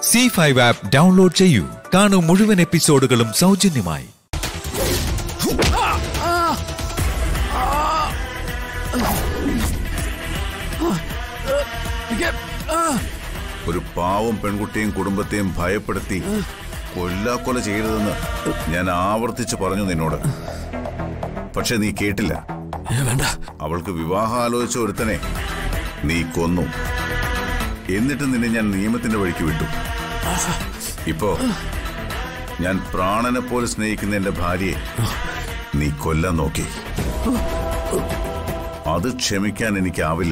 C five app download ചെയ്യൂ കാണൂ മുഴുവൻ എപ്പിസോഡുകളും സൗജന്യമായി ഒരു പാവം പെൺകുട്ടിയും കുടുംബത്തെയും ഭയപ്പെടുത്തി കൊല്ലാക്കൊല ചെയ്യരുതെന്ന് ഞാൻ ആവർത്തിച്ച് പറഞ്ഞു നിന്നോട് പക്ഷെ നീ കേട്ടില്ല വേണ്ട അവൾക്ക് വിവാഹം ആലോചിച്ച ഒരുത്തനെ നീ കൊന്നു എന്നിട്ട് നിന്നെ ഞാൻ നിയമത്തിന്റെ വഴിക്ക് വിട്ടു ഇപ്പോ ഞാൻ പ്രാണനെ പോലെ സ്നേഹിക്കുന്ന എന്റെ ഭാര്യയെ നീ കൊല്ലാൻ നോക്കി അത് ക്ഷമിക്കാൻ എനിക്കാവില്ല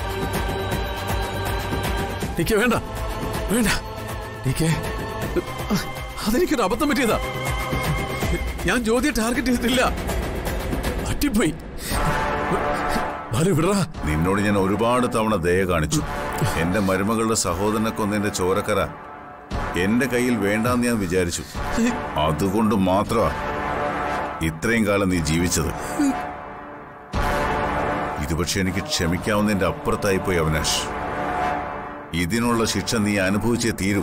നിക്ക് വേണ്ട വേണ്ട നിക്ക് അതെനിക്കൊരു അബദ്ധം പറ്റിയതാ ഞാൻ ജ്യോതിയെ ടാർഗറ്റ് ചെയ്തിട്ടില്ല പറ്റിപ്പോയി ബാലു വിടറാ നിന്നോട് ഞാൻ ഒരുപാട് തവണ ദയ കാണിച്ചു എന്റെ മരുമകളുടെ സഹോദരനെ കൊന്നതിന്റെ ചോരക്കര എന്റെ കയ്യിൽ വേണ്ടാന്ന് ഞാൻ വിചാരിച്ചു അതുകൊണ്ട് മാത്രമാ ഇത്രയും കാലം നീ ജീവിച്ചത് ഇത് പക്ഷെ എനിക്ക് ക്ഷമിക്കാവുന്നതിന്റെ അപ്പുറത്തായിപ്പോയി അവിനാഷ് ഇതിനുള്ള ശിക്ഷ നീ അനുഭവിച്ചേ തീരൂ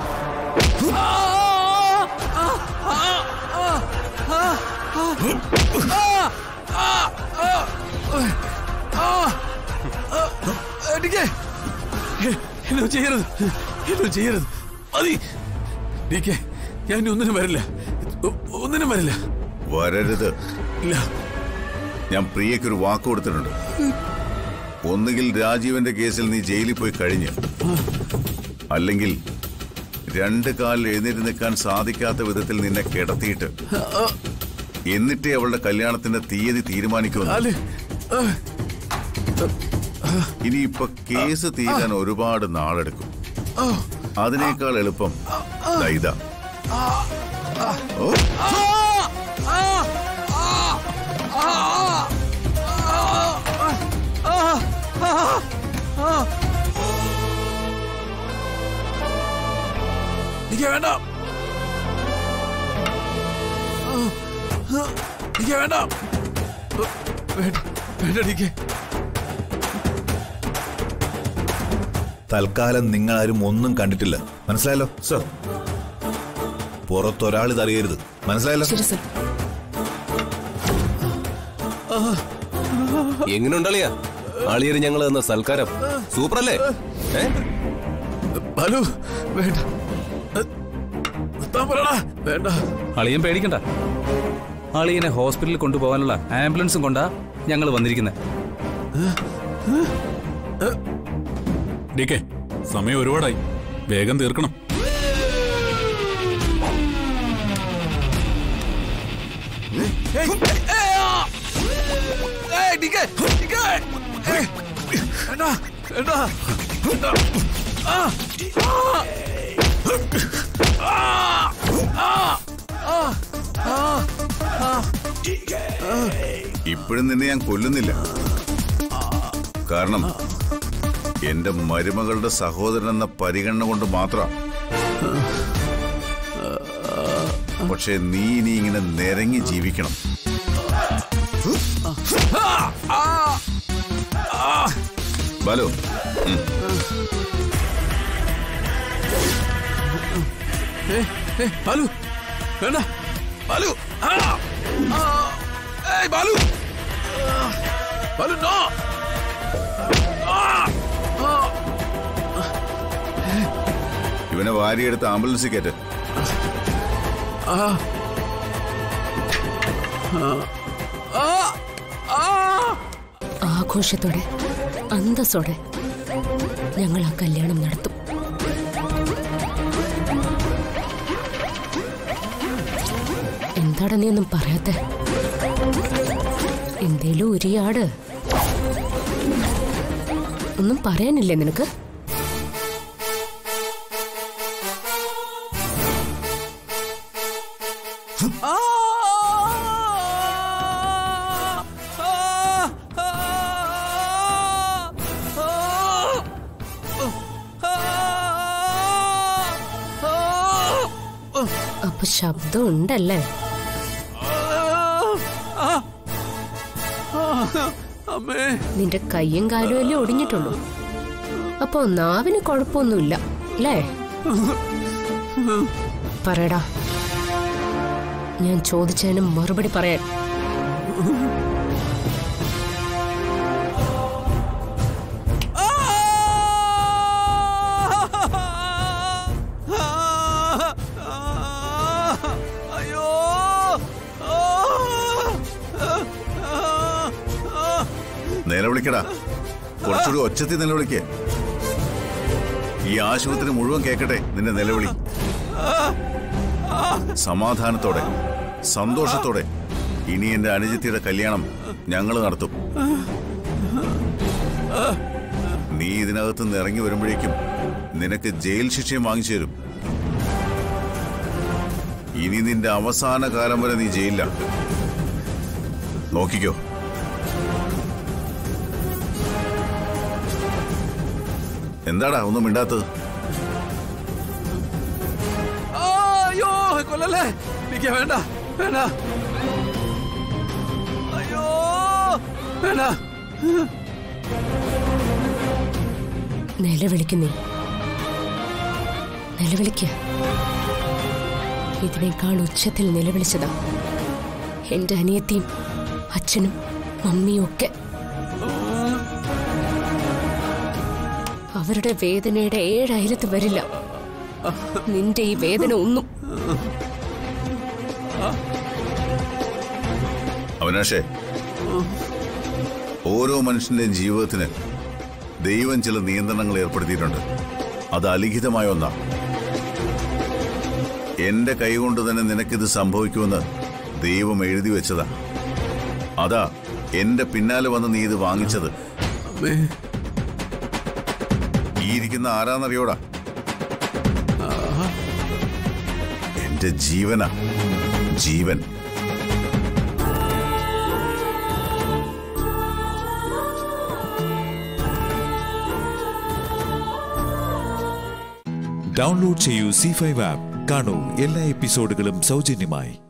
നിക്ക് എന്നെ ചെയ്യരുത് എന്നെ ചെയ്യരുത് മതി നിക്ക് ഞാൻ ഇനി ഒന്നിനും വരില്ല ഒ- ഒന്നിനും വരില്ല വരരുത് ഇല്ല ഞാൻ പ്രിയയ്ക്കൊരു വാക്ക് കൊടുത്തിട്ടുണ്ട് ഒന്നുകിൽ രാജീവന്റെ കേസിൽ നീ ജയിലിൽ പോയി കഴിഞ്ഞ് അല്ലെങ്കിൽ രണ്ട് കാലിൽ എഴുന്നേറ്റ് നിൽക്കാൻ സാധിക്കാത്ത വിധത്തിൽ നിന്നെ കിടത്തിയിട്ട് എന്നിട്ടേ അവളുടെ കല്യാണത്തിന്റെ തീയതി തീരുമാനിക്കുമെന്ന് ബാലു ആ, ഇനിയിപ്പൊ കേസ് തീരാൻ ഒരുപാട് നാളെടുക്കും അതിനേക്കാൾ എളുപ്പം ദാ ഇതാ ഓ നിക്ക് വേണ്ട നിക്ക് വേണ്ട വേണ്ട വേണ്ട നിക്ക് തൽക്കാലം നിങ്ങളാരും ഒന്നും കണ്ടിട്ടില്ല മനസ്സിലായല്ലോ സർ പുറത്തൊരാൾ ഇതറിയരുത് മനസ്സിലായല്ലോ ശരി സർ എങ്ങനെയുണ്ടളിയാ ആളിയര് ഞങ്ങൾ തന്ന സൽക്കാരം സൂപ്പർ അല്ലേ ഏ ബാലു വേണ്ട നിർത്താൻ പറയടാ വേണ്ട അളിയൻ പേടിക്കണ്ട അളിയനെ ഹോസ്പിറ്റലിൽ കൊണ്ടുപോകാനുള്ള ആംബുലൻസും കൊണ്ടാ ഞങ്ങൾ വന്നിരിക്കുന്നത് ഡിക്കെ സമയം ഒരുപാടായി വേഗം തീർക്കണം ഏയ്, ഏയ്, ആ! ഏയ്, നിക്ക്, നിക്ക്. ഏയ്, വേണ്ട വേണ്ട വേണ്ട ആ, ആ, ഇപ്പോഴും നിന്നെ ഞാൻ കൊല്ലുന്നില്ല കാരണം എന്റെ മരുമകളുടെ സഹോദരൻ എന്ന പരിഗണന കൊണ്ട് മാത്രം പക്ഷെ നീ ഇനി ഇങ്ങനെ നിരങ്ങി ജീവിക്കണം ബാലു ഉം. ഏയ്, ഏയ്, ബാലു വേണ്ട ബാലു ആ, ആ, ഏയ്, ബാലു ആ, ബാലു നോ ആ, ആ, ഇവനെ വാരിയെടുത്ത് ആംബുലൻസിൽ കയറ്റ് ആ, ആ, ആ. ആഘോഷത്തോടെ അന്തസ്സോടെ ഞങ്ങൾ ആ കല്യാണം നടത്തും എന്താടാ നീ ഒന്നും പറയാത്തെ എന്തേലും ഉരിയാട് ഒന്നും പറയാനില്ലേ നിനക്ക് അപ്പൊ ശബ്ദം ഉണ്ടല്ലേ അമ്മേ നിന്റെ കയ്യും കാലും അല്ലേ ഒടിഞ്ഞിട്ടുള്ളൂ അപ്പൊ നാവിന് കുഴപ്പമൊന്നുമില്ല അല്ലേ പറയടാ ഞാൻ ചോദിച്ചതിന് മറുപടി പറയാൻ അയ്യോ നിലവിളിക്കടാ കുറച്ചുകൂടി ഒച്ചത്തിൽ നിലവിളിക്കേ ഈ ആശുപത്രി മുഴുവൻ കേക്കട്ടെ നിന്റെ നിലവിളി സമാധാനത്തോടെ സന്തോഷത്തോടെ ഇനി എന്റെ അനുജത്തിയുടെ കല്യാണം ഞങ്ങൾ നടത്തും നീ ഇതിനകത്ത് നിന്ന് ഇറങ്ങി വരുമ്പോഴേക്കും നിനക്ക് ജയിൽ ശിക്ഷയും വാങ്ങിച്ചു തരും ഇനി നിന്റെ അവസാന കാലം വരെ നീ ജയിലില്ല നോക്കിക്കോ എന്താടാ ഒന്നും മിണ്ടാത്തത് ആ, അയ്യോ കൊല്ലല്ലേ എനിക്ക് വേണ്ട വേണ്ട അയ്യോ വേണ്ട നിലവിളിക്കുന്നേ നിലവിളിക്ക ഇതിനേക്കാൾ ഉച്ചത്തിൽ നിലവിളിച്ചതാ എന്റെ അനിയത്തിയും അച്ഛനും മമ്മിയും ഒക്കെ അവരുടെ വേദനയുടെ ഏഴയലത്ത് വരില്ല നിന്റെ ഈ വേദന ഒന്നും അവിനാഷേ ഓരോ മനുഷ്യന്റെയും ജീവിതത്തിന് ദൈവം ചില നിയന്ത്രണങ്ങൾ ഏർപ്പെടുത്തിയിട്ടുണ്ട് അത് അലിഖിതമായ ഒന്നാ എന്റെ കൈകൊണ്ട് തന്നെ നിനക്കിത് സംഭവിക്കുമെന്ന് ദൈവം എഴുതി വെച്ചതാ അതാ എന്റെ പിന്നാലെ വന്ന് നീ ഇത് വാങ്ങിച്ചത് അമ്മേ ഈ ഇരിക്കുന്ന ആരാന്നറിയോടാ എന്റെ ജീവനാ ജീവൻ ഡൗൺലോഡ് ചെയ്യൂ സി ഫൈവ് ആപ്പ് കാണൂ എല്ലാ എപ്പിസോഡുകളും സൗജന്യമായി